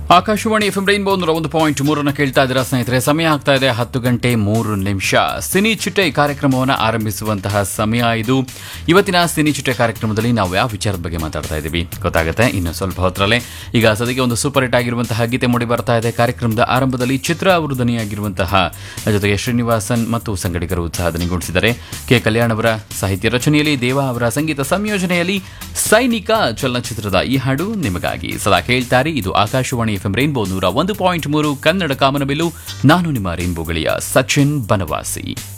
Akashvani F M rainbow ನೂರ ಒಂದು point ಮೂರನ್ನು ಕೇಳ್ತಾ ಇದ್ದೀರಾ ಸ್ನೇಹಿತರೆ ಸಮಯ ಆಗ್ತಾ ಇದೆ ಹತ್ತು ಗಂಟೆ ಮೂರು ನಿಮಿಷ ಸಿನಿ ಚಿಟ್ಟೆ ಕಾರ್ಯಕ್ರಮವನ್ನು ಆರಂಭಿಸುವಂತಹ ಸಮಯ ಇದು ಇವತ್ತಿನ ಸಿನಿ ಚಿಟ್ಟೆ ಕಾರ್ಯಕ್ರಮದಲ್ಲಿ ನಾವು ಯಾವ ವಿಚಾರದ ಬಗ್ಗೆ ಮಾತಾಡ್ತಾ ಇದ್ದೀವಿ ಗೊತ್ತಾಗುತ್ತೆ ಇನ್ನು ಸ್ವಲ್ಪ ಹೊತ್ತರಲ್ಲೇ ಈಗ ಸದ್ಯಕ್ಕೆ ಒಂದು ಸೂಪರ್ ಹಿಟ್ ಆಗಿರುವಂತಹ ಗೀತೆ ಮೂಡಿ ಬರ್ತಾ ಇದೆ ಕಾರ್ಯಕ್ರಮದ ಆರಂಭದಲ್ಲಿ ಚಿತ್ರ ಅವರು ಧ್ವನಿಯಾಗಿರುವಂತಹ ಜೊತೆಗೆ ಶ್ರೀನಿವಾಸನ್ ಮತ್ತು ಸಂಗಡಿಗರು ಉತ್ಸಾಹ ಧ್ವನಿಗೂಡಿಸಿದ್ದಾರೆ ಕೆ ಕಲ್ಯಾಣ್ ಅವರ ಸಾಹಿತ್ಯ ರಚನೆಯಲ್ಲಿ ದೇವ ಅವರ ಸಂಗೀತ ಸಂಯೋಜನೆಯಲ್ಲಿ ಸೈನಿಕ ಚಲನಚಿತ್ರದ ಈ ಹಾಡು ನಿಮಗಾಗಿ ಸದಾ ಕೇಳ್ತಾರೆ ಇದು ಆಕಾಶವಾಣಿ ಎಫ್ ಎಂ ರೈನ್ಬೋ ನೂರ ಒಂದು ಪಾಯಿಂಟ್ ಮೂರು ಕನ್ನಡ ಕಾಮನಬಿಲ್ಲು ನಾನು ನಿಮ್ಮ ರೈನ್ಬೋ ಗೆಳೆಯ ಸಚಿನ್ ಬನವಾಸಿ